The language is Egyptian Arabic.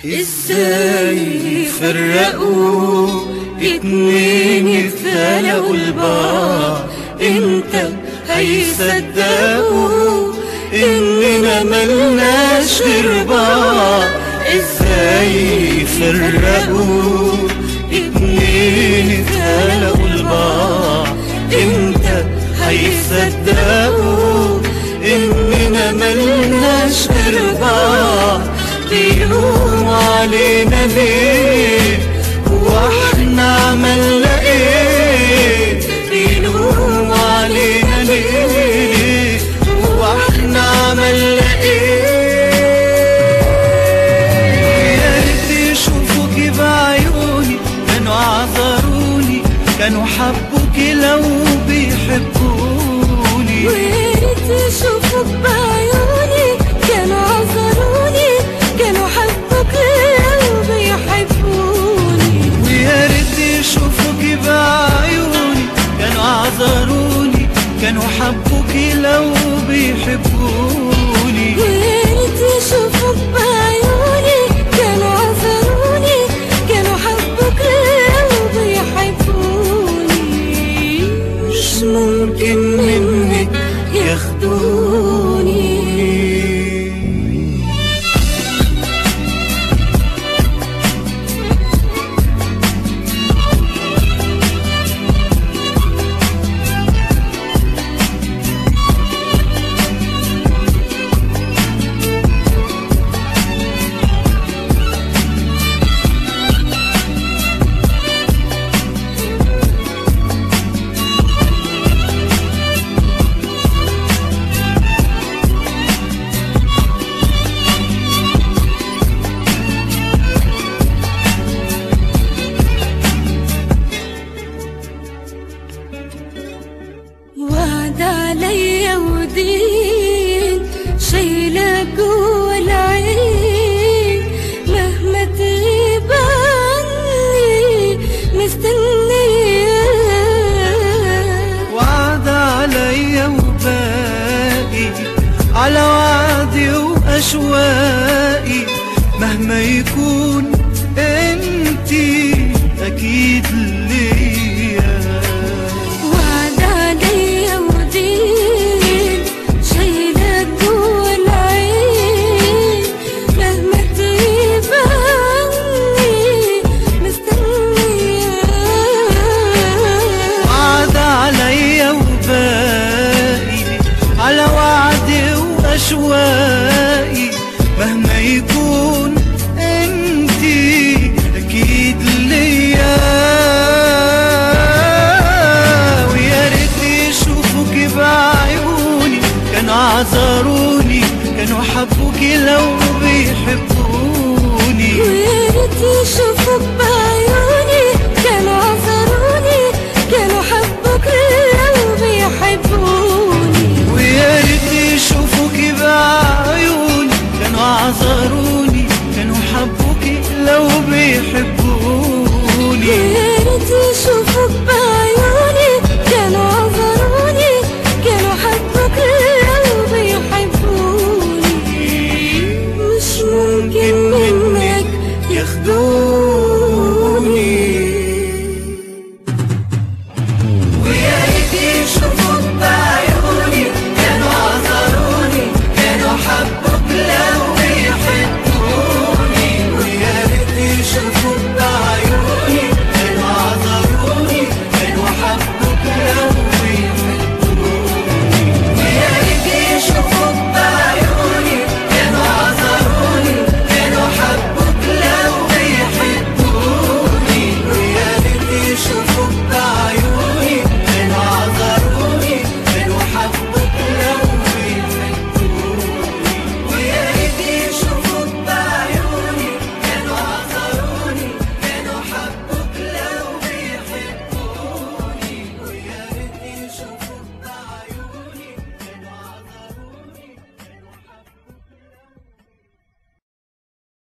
ازاي يفرقوا اتنين يتخلقوا لبعض امتى هيصدقوا اننا ملناش غير بعض ازاي يفرقوا اتنين يتخلقوا لبعض امتى هيصدقوا اننا ملناش غير بعض بيلوموا علينا ليه واحنا عملنا ايه بيلوموا علينا ليه واحنا عملنا ايه يا ريت يشوفوكي بعيوني كانوا عذروني كانوا حبوكي لو بيحبوني وياريت يشوفوك بعيوني كانوا عذروني كانوا حبوك لو بيحبوني ويا ريت يشوفوكي بعيوني كانوا عذروني كانوا حبوكي لو بيحبوني وياريت يشوفوك بعيوني كانوا عذروني كانوا حبوك لو بيحبوني مش ممكن منك ياخدوني وعد عليا ودين شايلة جوا العين مهما تغيب عني مستنية وعد عليا وباقي على وعدي واشواقي مهما يكون انتي اكيد ليا وعد عليا ودين شايلة جوا العين مهما تغيب عني مستنية وعد عليا وباقي على وعدي واشواقي